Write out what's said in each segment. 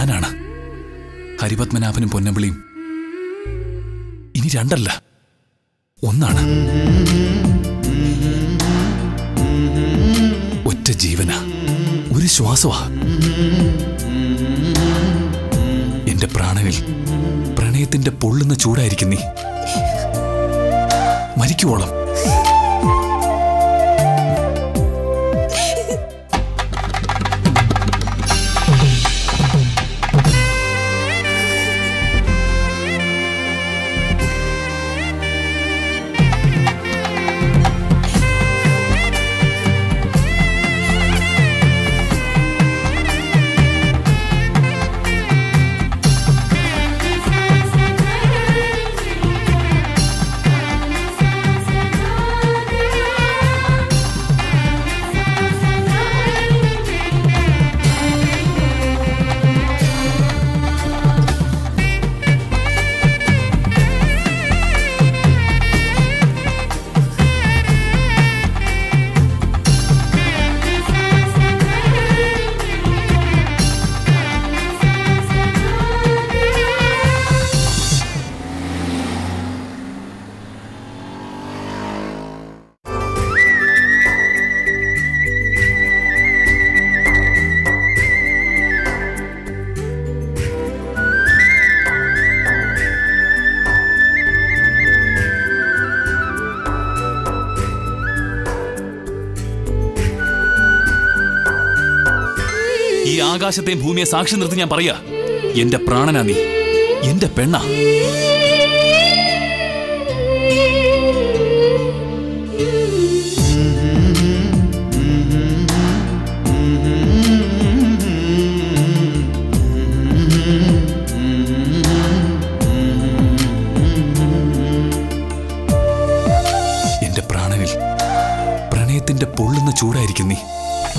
ഞാനാണ് ഹരിപത്മനാഭനും പൊന്നമ്പിളിയും ഇനി രണ്ടല്ല ഒന്നാണ് ഒറ്റ ജീവന ഒരു ശ്വാസമാ എന്റെ പ്രാണനിൽ പ്രണയത്തിന്റെ പൊള്ളുന്ന ചൂടായിരിക്കും നീ മരിക്കുവോളം ഈ ആകാശത്തെയും ഭൂമിയെ സാക്ഷി നിർത്തി ഞാൻ പറയാ എന്റെ പ്രാണനാ നീ എന്റെ പെണ്ണാ എന്റെ പ്രാണനിൽ പ്രണയത്തിന്റെ പൊള്ളുന്ന ചൂടായിരിക്കും നീ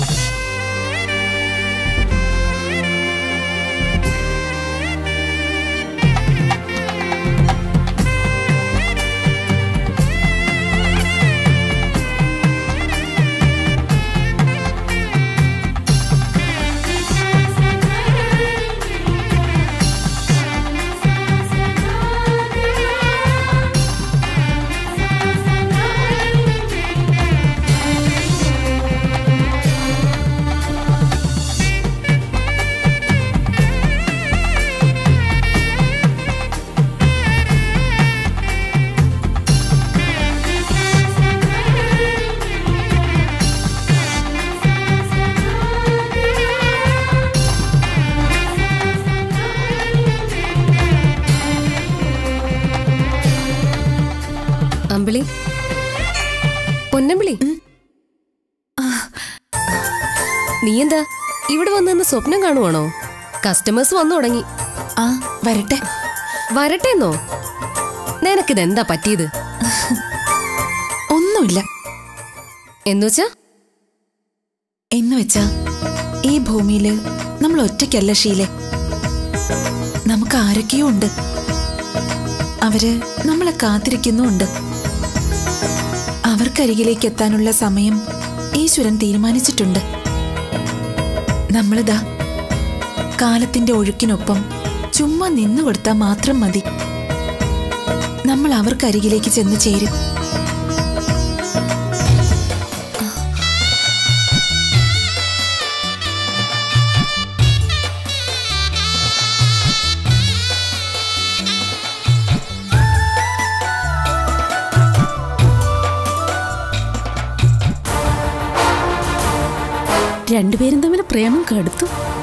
അമ്പിളി പൊന്നമ്പിളി നീ എന്താ ഇവിടെ വന്ന് നിന്ന് സ്വപ്നം കാണുവാണോ കസ്റ്റമേഴ്സ് വന്നു തുടങ്ങി ആ വരട്ടെ വരട്ടെന്നോ നിനക്കിതെന്താ പറ്റിയത് ഒന്നുമില്ല എന്നുവെച്ചാ എന്ന് വെച്ചാ ഈ ഭൂമിയില് നമ്മൾ ഒറ്റയ്ക്കല്ല ഷീലെ നമുക്ക് ആരൊക്കെയോ ഉണ്ട് അവര് നമ്മളെ കാത്തിരിക്കുന്നുണ്ട് അവർക്കരികിലേക്ക് എത്താനുള്ള സമയം ഈശ്വരൻ തീരുമാനിച്ചിട്ടുണ്ട് നമ്മളിതാ കാലത്തിന്റെ ഒഴുക്കിനൊപ്പം ചുമ്മാ നിന്നു കൊടുത്താൽ മാത്രം മതി നമ്മൾ അവർക്കരികിലേക്ക് ചെന്ന് ചേരും രണ്ടുപേരും തമ്മിൽ പ്രേമം കടുത്തു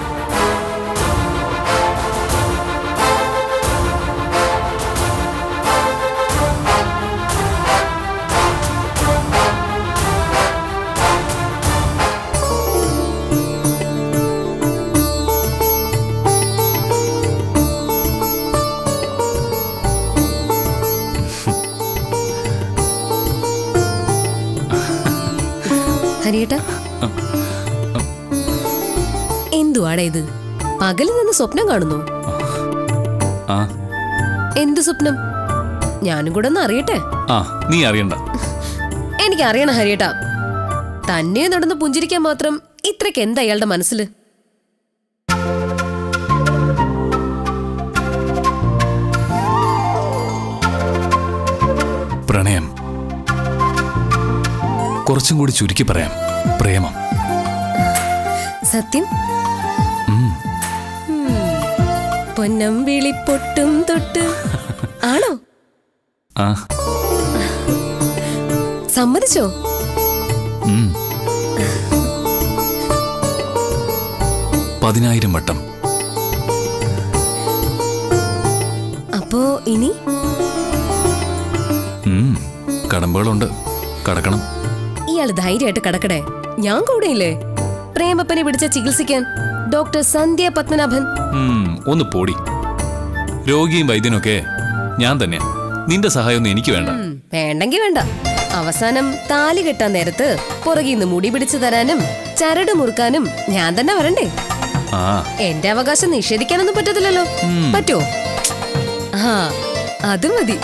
ഹരിയേട്ടാ എന്തുവാടാ ഇത് പകലിൽ നിന്ന് സ്വപ്നം കാണുന്നു ആ എന്ത് സ്വപ്നം ഞാനും കൂടെ ഒന്ന് അറിയട്ടെ ആ നീ അറിയണ്ട എനിക്ക് അറിയണം ഹരിയേട്ടാ തന്നെ നടന്ന് പുഞ്ചിരിക്കാൻ മാത്രം ഇത്രയ്ക്ക് എന്താ അയാളുടെ മനസ്സിൽ കുറച്ചും കൂടി ചുരുക്കി പറയാം പ്രേമം സത്യം ഉം. ഉം. പൊന്നം വിളിപ്പൊട്ടും തൊട്ട് ആണോ ആ സമ്മതിച്ചോ ഉം. പതിനായിരം വട്ടം അപ്പോ ഇനി ഉം. കടമ്പകളുണ്ട് കടക്കണം ഇയാള് ധൈര്യമായിട്ട് കടക്കടേ ഞാൻ കൂടെയില്ലേ പ്രേമപ്പനെ പിടിച്ച ചികിത്സിക്കാൻ ഡോക്ടർ സന്ധ്യ പത്മനാഭൻ ഉം, ഒന്ന് പോടി രോഗിയും വൈദ്യനൊക്കെ ഞാൻ തന്നെ നിന്റെ സഹായമൊന്നും എനിക്ക് വേണ്ട ഉം, വേണ്ടെങ്കി വേണ്ട അവസാനം താലി കെട്ടാൻ നേരത്ത് പുറകിന്ന് മുടി പിടിച്ചു തരാനും ചരട് മുറുക്കാനും ഞാൻ തന്നെ വരണ്ടേ ആ എന്റെ അവകാശം നിഷേധിക്കാനൊന്നും പറ്റത്തില്ലല്ലോ ഉം. പറ്റോ ആ അത് മതി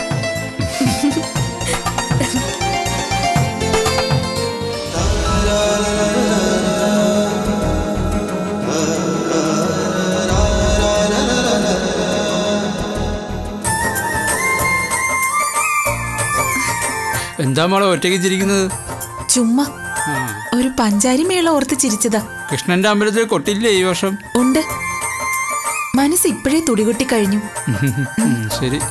എന്താ മോളെ ഒറ്റയ്ക്ക് ചിരിക്കുന്നത് ചുമ്മാ ഒരു പഞ്ചാരി മേള ഓർത്ത് ചിരിച്ചതാ കൃഷ്ണന്റെ അമ്പലത്തിൽ കൊട്ടില്ലേ ഈ വർഷം ഉണ്ട് മനസ്സ് ഇപ്പോഴേ തുടികൊട്ടി കഴിഞ്ഞു ഉം, ശരി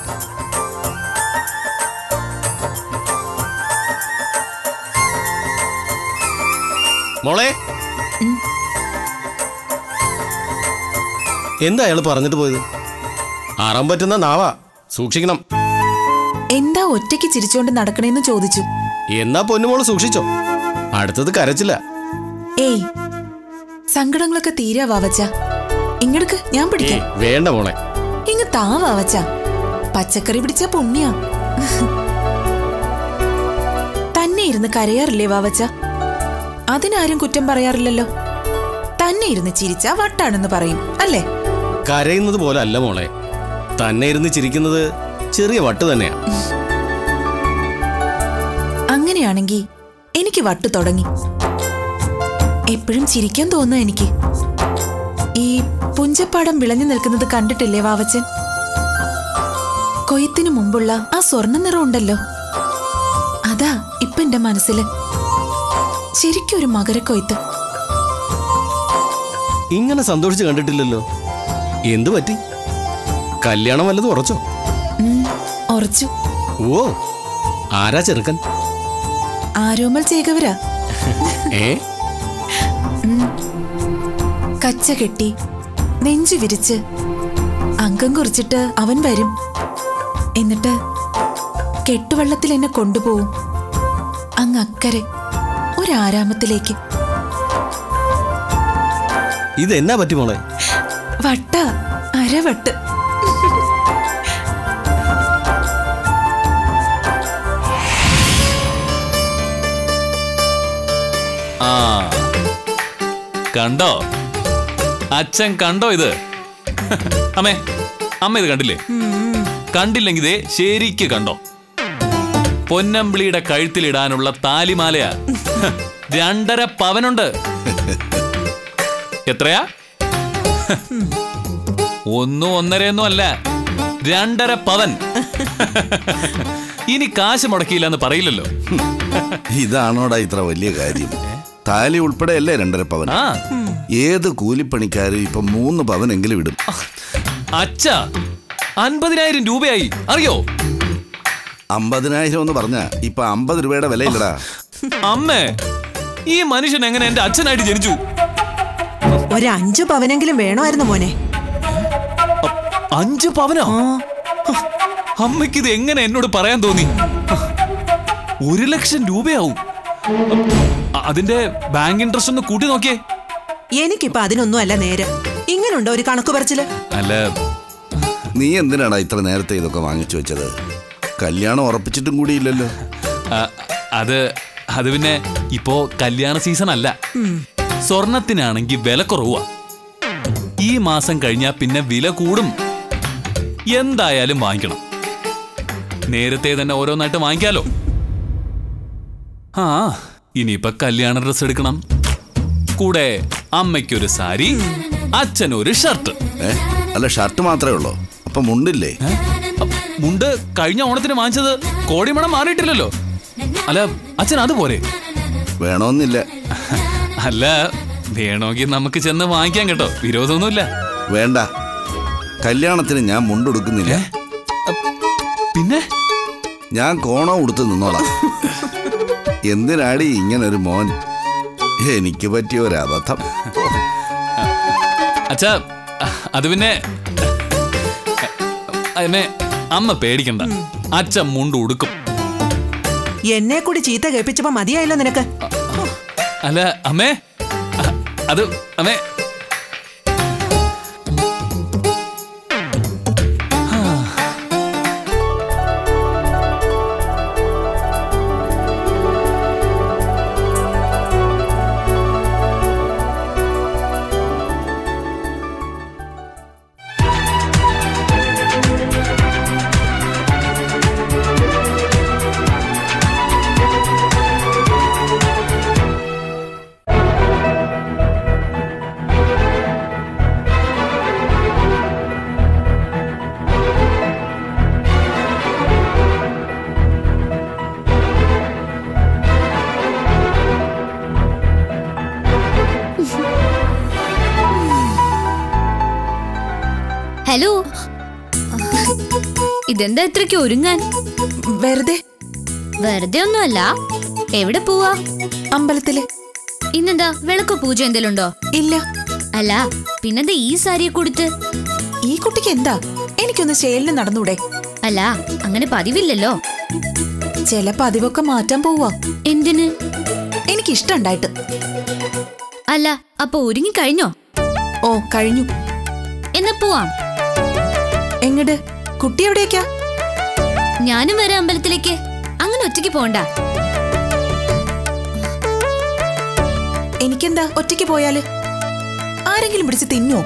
മോളെ എന്താ അയാൾ പറഞ്ഞിട്ട് പോയത് ആറാൻ പറ്റുന്ന നാവാ സൂക്ഷിക്കണം എന്താ ഒറ്റയ്ക്ക് ചിരിച്ചോണ്ട് നടക്കണേന്ന് ചോദിച്ചു എന്നാ പൊന്നുമോള് സൂക്ഷിച്ചോ അടുത്തത് കരച്ചില്ല ഏയ് സങ്കടങ്ങളൊക്കെ തീരാ വാവച്ച ഇങ്ങടക്ക് ഞാൻ ഏ പിടിക്കാം വേണ്ട മോളെ ഇങ്ങ് താ വാവച്ച പച്ചക്കറി പിടിച്ച പുണ്യ തന്നെ ഇരുന്ന് കരയാറില്ലേ വാവച്ച അതിനാരും കുറ്റം പറയാറില്ലല്ലോ തന്നെ ഇരുന്ന് ചിരിച്ച വട്ടാണെന്ന് പറയും അല്ലേ കരയുന്നത് പോലെ അല്ല മോളെ തന്നെ ഇരുന്ന് ചിരിക്കുന്നത് ചെറിയ വട്ട് തന്നെയാ അങ്ങനെയാണെങ്കി എനിക്ക് വട്ട് തുടങ്ങി എപ്പോഴും ചിരിക്കാൻ തോന്നുക എനിക്ക് ഈ പുഞ്ചപ്പാടം വിളഞ്ഞു നിൽക്കുന്നത് കണ്ടിട്ടില്ലേ വാവച്ചൻ കൊയ്ത്തിനു മുമ്പുള്ള ആ സ്വർണ്ണ നിറം ഉണ്ടല്ലോ അതാ ഇപ്പൊ എന്റെ മനസ്സില് ശരിക്കും ഒരു മകരക്കൊയ്ത്ത് ഇങ്ങനെ സന്തോഷിച്ച് കണ്ടിട്ടില്ലല്ലോ എന്തു പറ്റി കല്യാണം വല്ലതും ഉറച്ചോ ഉം, ഉറച്ചു ഓ ആരാ ചെറുക്കൻ ആരോമൽ ചേകവരാ ഏ കച്ച കെട്ടി നെഞ്ചു വിരിച്ച് അംഗം കുറിച്ചിട്ട് അവൻ വരും എന്നിട്ട് കെട്ടുവള്ളത്തിൽ എന്നെ കൊണ്ടുപോവും അങ്ങ് അക്കരെ ഒരാരാമത്തിലേക്ക് ഇതെന്നാ പറ്റി മോളെ വട്ട അരവട്ട് ആ കണ്ടോ അച്ഛൻ കണ്ടോ ഇത് അമ്മേ അമ്മ ഇത് കണ്ടില്ലേ കണ്ടില്ലെങ്കിൽ ഇതേ ശരിക്ക് കണ്ടോ പൊന്നമ്പിളിയുടെ കഴുത്തിലിടാനുള്ള താലിമാലയാ രണ്ടര പവനുണ്ട് എത്രയാ ഒന്നും ഒന്നരയൊന്നും അല്ല രണ്ടര പവൻ ഇനി കാശ് മുടക്കിയില്ല എന്ന് പറയില്ലല്ലോ ഇതാണോടാ ഇത്ര വലിയ കാര്യം താലി ഉൾപ്പെടെയല്ലേ രണ്ടര പവൻ ആ ഏത് കൂലിപ്പണിക്കാരും ഇപ്പൊ മൂന്ന് പവനെങ്കിലും ഇടും അച്ഛ അൻപതിനായിരം രൂപയായി അറിയോ അമ്പതിനായിരം എന്ന് പറഞ്ഞ ഇപ്പൊ അമ്പത് രൂപയുടെ വിലയില്ലടാ അമ്മേ ഈ മനുഷ്യൻ എങ്ങനെ എന്റെ അച്ഛനായിട്ട് ജനിച്ചു ഒരു അഞ്ചു പവനെങ്കിലും വേണമായിരുന്നു മോനെ അഞ്ച് പവനോ അമ്മയ്ക്ക് ഇത് എങ്ങനെ എന്നോട് പറയാൻ തോന്നി ഒരു ലക്ഷം രൂപയാവും അ- അതിന്റെ ബാങ്ക് ഇൻട്രസ്റ്റ് ഒന്ന് കൂട്ടി നോക്കിയേ എനിക്കിപ്പോ അതിനൊന്നും അല്ല നേരെ ഇങ്ങനുണ്ടോ ഒരു കണക്ക് പറച്ചില് അല്ല നീ എന്തിനാടാ ഇത്ര നേരത്തെ ഇതൊക്കെ വാങ്ങിച്ചു വെച്ചത് കല്യാണം ഉറപ്പിച്ചിട്ടും കൂടിയില്ലല്ലോ അ- അത് അത് പിന്നെ ഇപ്പോ കല്യാണ സീസൺ അല്ല സ്വർണത്തിനാണെങ്കിൽ വില കുറവാ ഈ മാസം കഴിഞ്ഞാ പിന്നെ വില കൂടും എന്തായാലും വാങ്ങിക്കണം നേരത്തെ തന്നെ ഓരോന്നായിട്ട് വാങ്ങിക്കാലോ ആ ഇനിയിപ്പൊ കല്യാണ ഡ്രസ് എടുക്കണം കൂടെ അമ്മയ്ക്കൊരു സാരി അച്ഛനൊരു ഷർട്ട് ഏ അല്ല ഷർട്ട് മാത്രമേ ഉള്ളൂ അപ്പൊ മുണ്ടില്ലേ ഏ? അ- മുണ്ട് കഴിഞ്ഞ ഓണത്തിന് വാങ്ങിച്ചത് കോടിമണം മാറിയിട്ടില്ലല്ലോ അല്ല അച്ഛൻ അത് പോരെ വേണമെന്നില്ല അല്ല വേണമെങ്കിൽ നമുക്ക് ചെന്ന് വാങ്ങിക്കാം കേട്ടോ വിരോധമൊന്നുമില്ല വേണ്ട കല്യാണത്തിന് ഞാൻ മുണ്ടെടുക്കുന്നില്ല പിന്നെ ഞാൻ കോണം ഉടുത്ത് നിന്നോളാം എന്തിനാടി ഇങ്ങനൊരു മോൻ എനിക്ക് പറ്റിയ ഒരു അബദ്ധം അച്ഛാ അത് പിന്നെ അതിനെ അമ്മ പേടിക്കണ്ട അച്ഛൻ മുണ്ട് ഉടുക്കും എന്നെ കൂടി ചീത്ത കേൾപ്പിച്ചപ്പോ മതിയായല്ലോ നിനക്ക് അല്ല അമ്മേ അ- അത് അമ്മേ ഹലോ ഇതെന്താ ഇത്രയ്ക്ക് ഒരുങ്ങാൻ വെറുതെ വെറുതെ ഒന്നുമല്ല എവിടെ പോവാ അമ്പലത്തില് ഇന്നെന്താ വിളക്കോ പൂജ എന്തെങ്കിലും ഉണ്ടോ ഇല്ല അല്ല പിന്നെന്താ ഈ സാരിയെ കൊടുത്ത് ഈ കുട്ടിക്ക് എന്താ എനിക്കൊന്ന് ശേലിന് നടന്നൂടെ അല്ല അങ്ങനെ പതിവില്ലല്ലോ ചില പതിവൊക്കെ മാറ്റാൻ പോവാ എന്തിന് എനിക്ക് ഇഷ്ടണ്ടായിട്ട് അല്ല അപ്പൊ ഒരുങ്ങി കഴിഞ്ഞോ ഓ കഴിഞ്ഞു എന്നാ പോവാം എങ്ങട് കുട്ടി എവിടേക്കാ ഞാനും വരാം അമ്പലത്തിലേക്ക് അങ്ങനെ ഒറ്റയ്ക്ക് പോണ്ട എനിക്കെന്താ ഒറ്റയ്ക്ക് പോയാല് ആരെങ്കിലും പിടിച്ച് തിന്നോ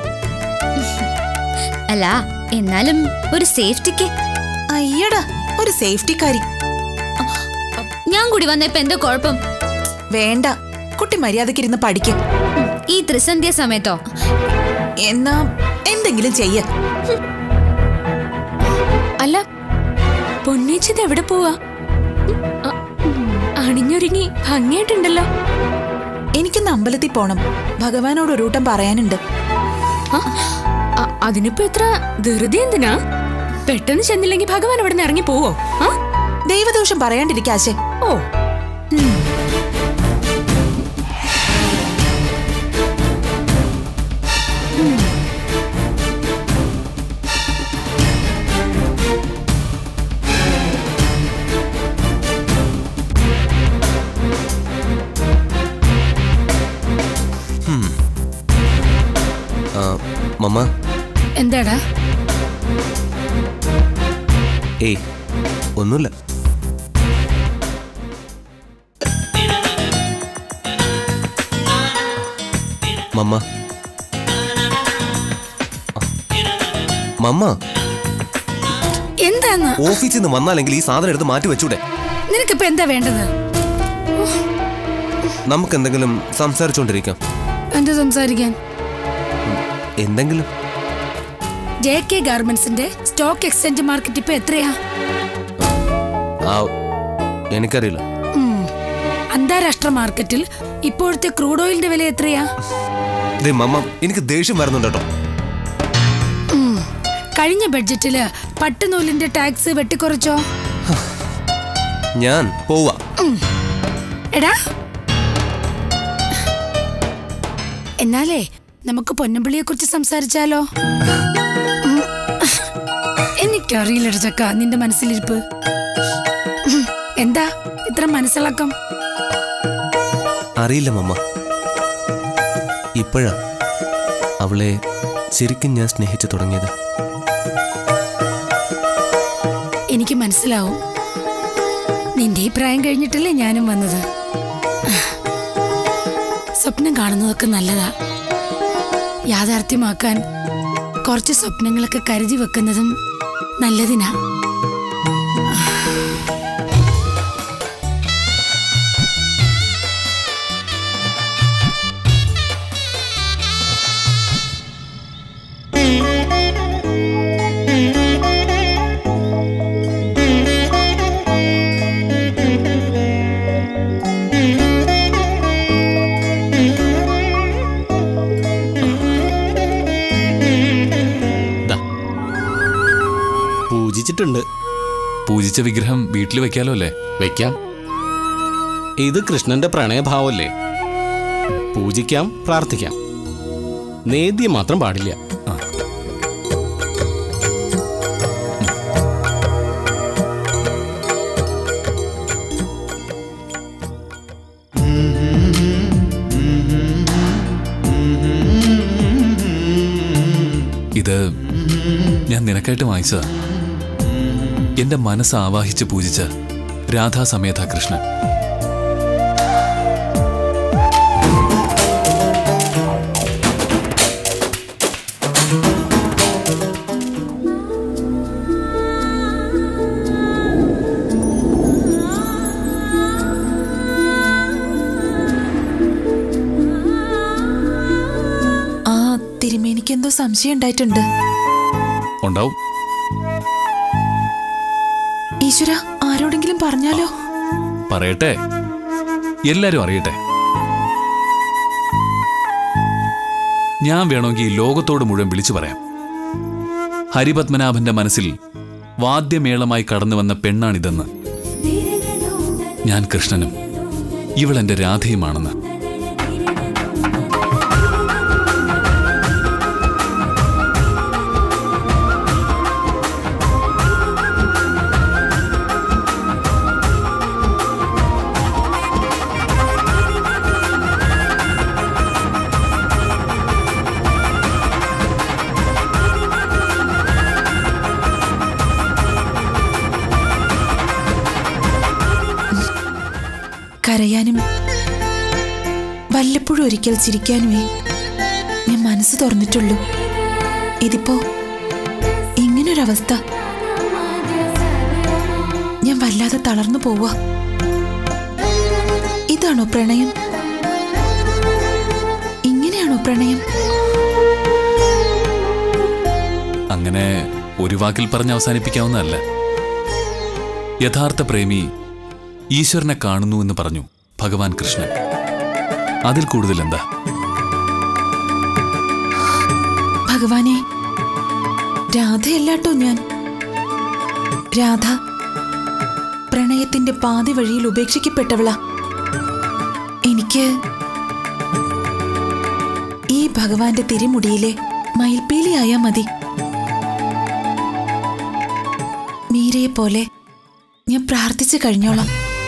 അല്ല എന്നാലും ഒരു സേഫ്റ്റിക്ക് അയ്യടാ ഒരു സേഫ്റ്റിക്കാരി ഞാൻ കൂടി വന്നപ്പോ എന്താ കുഴപ്പം വേണ്ട കുട്ടി മര്യാദയ്ക്ക് ഇരുന്ന് പഠിക്കും ഈ ത്രിസന്ധ്യ സമയത്തോ എന്നാ എന്തെങ്കിലും ചെയ്യ അല്ല പൊന്നേച്ചിത് എവിടെ പോവാ അ- അണിഞ്ഞൊരുങ്ങി ഭംഗിയായിട്ടുണ്ടല്ലോ എനിക്കൊന്ന് അമ്പലത്തിൽ പോണം ഭഗവാനോട് ഒരു കൂട്ടം പറയാനുണ്ട് ആ, അ- അതിനിപ്പോ എത്ര ധൃതി എന്തിനാ പെട്ടെന്ന് ചെന്നില്ലെങ്കിൽ ഭഗവാൻ അവിടെ നിന്ന് ഇറങ്ങി പോവോ ആ ദൈവദോഷം പറയാണ്ടിരിക്കാശേ ഓ ആ, മമ്മ എന്താടാ ഏയ് ഒന്നുമില്ല മമ്മ മമ്മ എന്താന്ന് ഓഫീസിൽ നിന്ന് വന്നാലെങ്കിൽ ഈ സാധനം എടുത്ത് മാറ്റി വെച്ചൂടെ നിനക്കിപ്പോ എന്താ വേണ്ടത് നമുക്ക് എന്തെങ്കിലും സംസാരിച്ചുകൊണ്ടിരിക്കാം എന്താ സംസാരിക്കാൻ എന്തെങ്കിലും ജെ കെ ഗാർമെന്റ്സിന്റെ സ്റ്റോക്ക് എക്സ്ചേഞ്ച് മാർക്കറ്റ് ഇപ്പൊ എത്രയാ ആ എനിക്കറിയില്ല ഉം. അന്താരാഷ്ട്ര മാർക്കറ്റിൽ ഇപ്പോഴത്തെ ക്രൂഡ് ഓയിലിന്റെ വില എത്രയാ ദേ മമ്മ എനിക്ക് ദേഷ്യം വരുന്നുണ്ട് കേട്ടോ ഉം. കഴിഞ്ഞ ബഡ്ജറ്റില് പട്ടുനൂലിന്റെ ടാക്സ് വെട്ടിക്കുറച്ചോ ഞാൻ പോവാ എടാ എന്നാലേ നമുക്ക് പൊന്നമ്പിളിയെ കുറിച്ച് സംസാരിച്ചാലോ ഉം. എനിക്കറിയില്ല ചക്ക നിന്റെ മനസ്സിലിരിപ്പ് ഉം. എന്താ ഇത്ര മനസ്സിളക്കം അറിയില്ല മമ്മ ഇപ്പോഴാ അവളെ ശരിക്കും ഞാൻ സ്നേഹിച്ചു തുടങ്ങിയത് എനിക്ക് മനസ്സിലാവും നിന്റെ ഈ പ്രായം കഴിഞ്ഞിട്ടല്ലേ ഞാനും വന്നത് സ്വപ്നം കാണുന്നതൊക്കെ നല്ലതാ യാഥാർത്ഥ്യമാക്കാൻ കുറച്ച് സ്വപ്നങ്ങളൊക്കെ കരുതി വെക്കുന്നതും നല്ലതിനാ വെച്ചിട്ടുണ്ട് പൂജിച്ച വിഗ്രഹം വീട്ടിൽ വെക്കാലോ അല്ലേ വെക്കാം ഇത് കൃഷ്ണന്റെ പ്രണയഭാവമല്ലേ പൂജിക്കാം പ്രാർത്ഥിക്കാം നേദ്യം മാത്രം പാടില്ല ഇത് ഞാൻ നിനക്കായിട്ട് വാങ്ങിച്ചതാ എന്റെ മനസ്സ് ആവാഹിച്ച് പൂജിച്ച രാധാസമേത കൃഷ്ണൻ ആ തിരുമേനിക്ക് എന്തോ സംശയം ഉണ്ടായിട്ടുണ്ട് ഉണ്ടാവും ഈശ്വര ആരോടെങ്കിലും പറഞ്ഞാലോ പറയട്ടെ എല്ലാരും അറിയട്ടെ ഞാൻ വേണമെങ്കിൽ ഈ ലോകത്തോട് മുഴുവൻ വിളിച്ചു പറയാം ഹരിപത്മനാഭന്റെ മനസ്സിൽ വാദ്യമേളമായി കടന്നു വന്ന പെണ്ണാണിതെന്ന് ഞാൻ കൃഷ്ണനും ഇവളെന്റെ രാധയുമാണെന്ന് കരയാനും വല്ലപ്പോഴും ഒരിക്കൽ ചിരിക്കാനുമേ ഞാൻ മനസ്സ് തുറന്നിട്ടുള്ളൂ ഇതിപ്പോ ഇങ്ങനൊരവസ്ഥ ഞാൻ വല്ലാതെ തളർന്നു പോവാ ഇതാണോ പ്രണയം ഇങ്ങനെയാണോ പ്രണയം അങ്ങനെ ഒരു വാക്കിൽ പറഞ്ഞ് അവസാനിപ്പിക്കാവുന്നതല്ല യഥാർത്ഥ പ്രേമി ഈശ്വരനെ കാണുന്നു എന്ന് പറഞ്ഞു ഭഗവാൻ കൃഷ്ണൻ അതിൽ കൂടുതൽ എന്താ ഭഗവാനെ രാധയല്ലാട്ടോ ഞാൻ രാധ പ്രണയത്തിന്റെ പാതി വഴിയിൽ ഉപേക്ഷിക്കപ്പെട്ടവളാ എനിക്ക് ഈ ഭഗവാന്റെ തിരുമുടിയിലെ മയിൽപ്പീലിയായാ മതി മീരയെ പോലെ ഞാൻ പ്രാർത്ഥിച്ചു കഴിഞ്ഞോളാം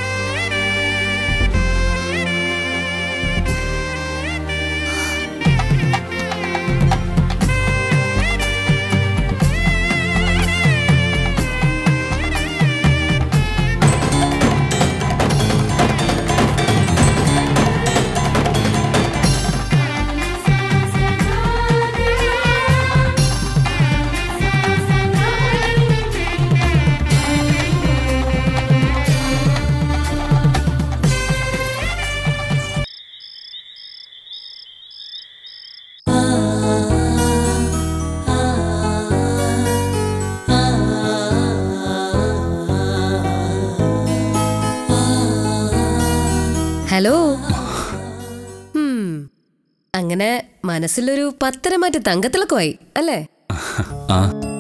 ഹലോ ഹും, അങ്ങനെ മനസ്സിലൊരു പത്തരമാറ്റ് തങ്കത്തിളക്കമായി അല്ലേ ആ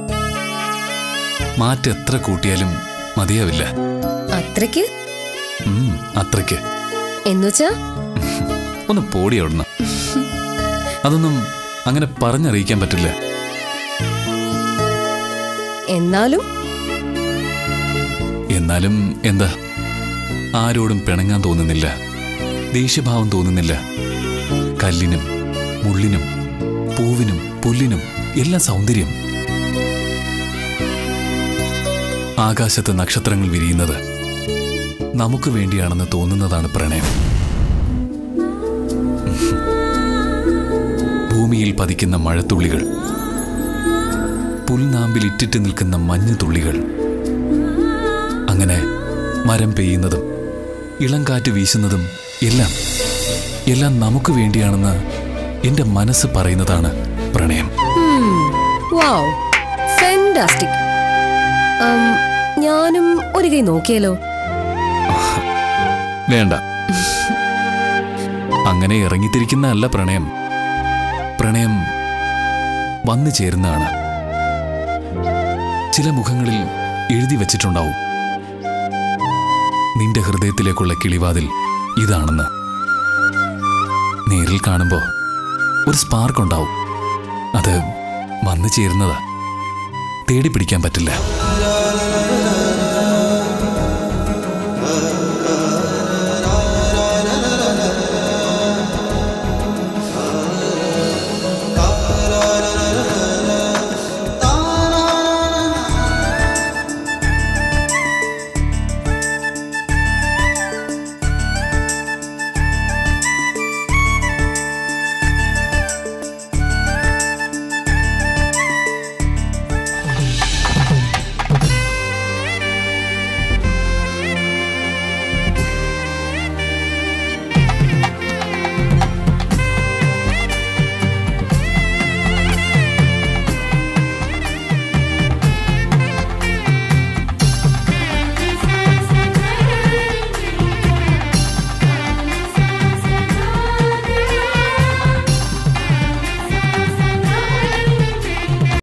മാറ്റ് എത്ര കൂട്ടിയാലും മതിയാവില്ല അത്രയ്ക്ക് ഉം, അത്രയ്ക്ക് എന്നുവച്ചാ ഒന്ന് പോടി അവിടുന്ന് അതൊന്നും അങ്ങനെ പറഞ്ഞറിയിക്കാൻ പറ്റില്ല എന്നാലും എന്നാലും എന്താ ആരോടും പിണങ്ങാൻ തോന്നുന്നില്ല ദേഷ്യഭാവം തോന്നുന്നില്ല കല്ലിനും മുള്ളിനും പൂവിനും പുല്ലിനും എല്ലാം സൗന്ദര്യം ആകാശത്ത് നക്ഷത്രങ്ങൾ വിരിയുന്നത് നമുക്ക് വേണ്ടിയാണെന്ന് തോന്നുന്നതാണ് പ്രണയം ഭൂമിയിൽ പതിക്കുന്ന മഴത്തുള്ളികൾ പുൽനാമ്പിൽ ഇറ്റിറ്റ് നിൽക്കുന്ന മഞ്ഞുതുള്ളികൾ അങ്ങനെ മരം പെയ്യുന്നതും ഇളംകാറ്റ് വീശുന്നതും എല്ലാം എല്ലാം നമുക്ക് വേണ്ടിയാണെന്ന് എന്റെ മനസ്സ് പറയുന്നതാണ് പ്രണയം വാവ് ഫെന്റാസ്റ്റിക് ഞാനും ഒരു കൈ നോക്കിയാലോ വേണ്ട അങ്ങനെ ഇറങ്ങിത്തിരിക്കുന്ന അല്ല പ്രണയം പ്രണയം വന്നു ചേരുന്നതാണ് ചില മുഖങ്ങളിൽ എഴുതി വച്ചിട്ടുണ്ടാവും നിന്റെ ഹൃദയത്തിലേക്കുള്ള കിളിവാതിൽ ഇതാണെന്ന് നേരിൽ കാണുമ്പോൾ ഒരു സ്പാർക്ക് ഉണ്ടാവും അത് വന്നു ചേരുന്നതാ തേടി പിടിക്കാൻ പറ്റില്ല